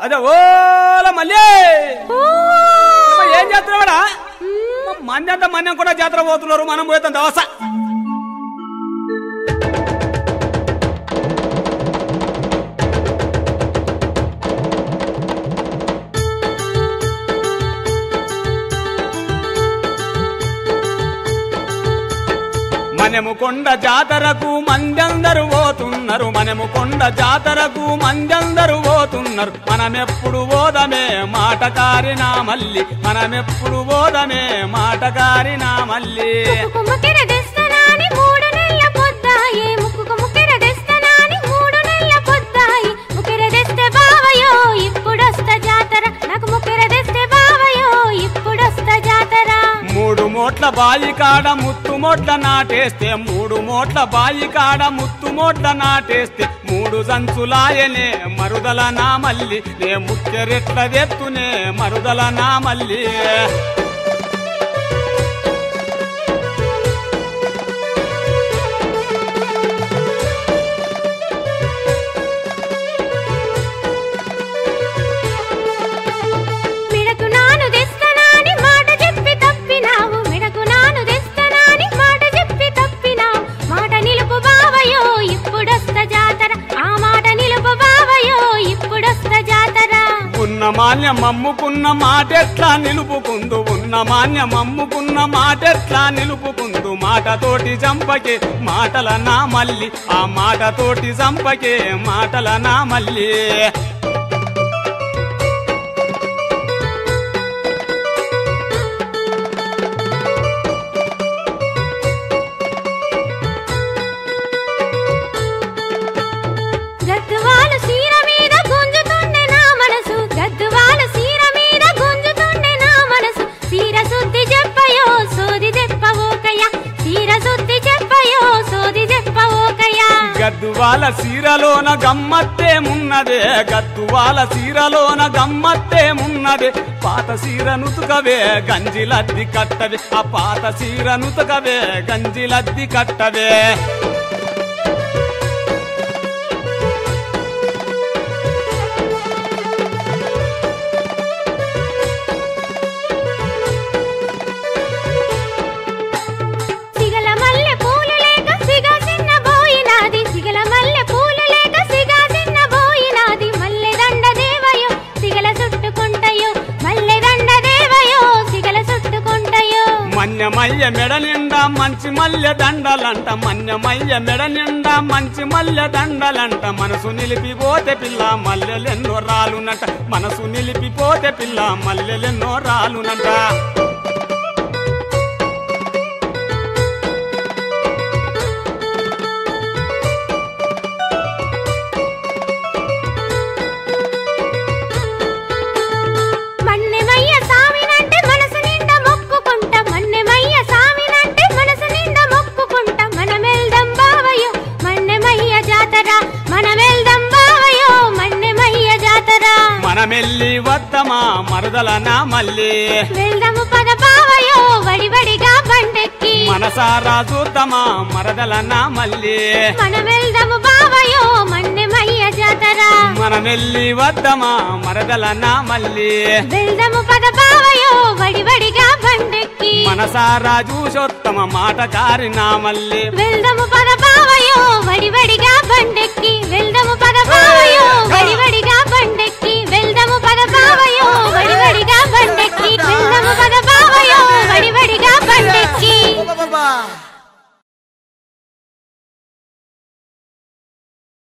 అదే ఓల మళ్ళీ ఏం చేస్తున్నావాడా మంది అంతా మన్యం కూడా జాతర పోతున్నారు మనం పోతాం దవస మనము కొండ జాతరకు మందందరు పోతున్నారు మనము కొండ జాతరకు మందందరు పోతున్నారు మనమెప్పుడు పోదమే మాటకారినా మల్లి మనమెప్పుడు పోదమే మాటకారినా మల్లి ముక్కుకు ముక్కెర తెస్తనాని మూడు నెలల పొద్దాయి ముక్కుకు ముక్కెర తెస్తనాని మూడు నెలల పొద్దాయి ముక్కెర తెస్తే బావయో ఇప్పుడొస్తా జాతర నాకు ముక్కెర తెస్తే బావయో ఇప్పుడొస్తా జాతర మూడు మోట్ల బాయి కాడ ముత్తు మోట్ల నాటేస్తే మూడు మోట్ల బాయి కాడ ముత్తు మోట్ల నాటేస్తే మూడు సంచులాయనే మరుదల నా మల్లి నే ముక్కెరెట్ల తెత్తునే మరుదల నా మల్లి మిడకు నాను తెస్తనాని మాట చెప్పి తప్పినావు మిడకు నాను తెస్తనాని మాట చెప్పి తప్పినావు మాట నిలుపు బావయో ఇప్పుడొస్తా జాతర ఆ మాట నిలుపు బావయో ఇప్పుడొస్తా జాతర ఉన్న మాన్యం అమ్ముకున్న మాటెట్లా నిలుపుకుందు ఉన్న మాన్యం అమ్ముకున్న మాటెట్లా నిలుపుకుందు మాటతోటి చంపకే మాటల నా మల్లి ఆ మాటతోటి చంపకే మాటల నా మల్లి గద్దువాలు సీర మీద గుంజుతుండే నా మనసు గద్దువాలు సీర మీద గుంజుతుండే నా మనసు సీర శుద్ధి చెప్పయో సోది చెప్పవోకయ్య సీర శుద్ధి చెప్పయో సోది చెప్పవోకయ్య గద్దువాల సీరలోన గమ్మత్తేమున్నదే గద్దువాల సీరలోన గమ్మత్తేమున్నదే పాత సీర నుతుకవే గంజిలద్ది కట్టవే ఆ పాత సీర నుతుకవే గంజిలద్ది కట్టవే సిగల మల్లె పూలు లేక సిగ చిన్న బోయినాది సిగల మల్లె పూలు లేక సిగ చిన్న బోయినాది మల్లె దండ దేవయో సిగల చుట్టుకుంటయో మల్లె దండ దేవయో సిగల చుట్టుకుంటయో మన్యమయ్య మెడ నిండా మంచి మల్లె దండలంట మన్యమయ్య మెడ నిండా మంచి మల్లె దండలంట మనసు నిలిపిపోతే పిల్ల మల్లెలెన్నో రాలునంట మనసు నిలిపిపోతే పిల్ల మల్లెలెన్నో రాలునంట మన్నెమయ్య సామినంటే మనసు నిండా మొక్కుకుంటా మన్నెమయ్య సామినంటే మనసు నిండా మొక్కుకుంటా మనమెల్దం బావయో మన్నెమయ్య జాతర మనమెల్దం బావయో మన్నెమయ్య జాతర మనమెల్లి వద్దమా మరదల నా మల్లి వెళ్దాము పద బావయో వడివడిగా బండెక్కి మనసారా చూద్దామా మరదల నా మల్లి మనమెల్దము బావయో మన్నెమయ్య జాతర మనమెల్లి వద్దమా మరదల నా మల్లి వెళ్దాము పద బావయో వడివడిగా బండెక్కి మనసారా చూసొత్తమ మాటకారి నా మల్లి వెళ్దాము పద బావయో వడివడిగా బండెక్కి వెళ్దాము పద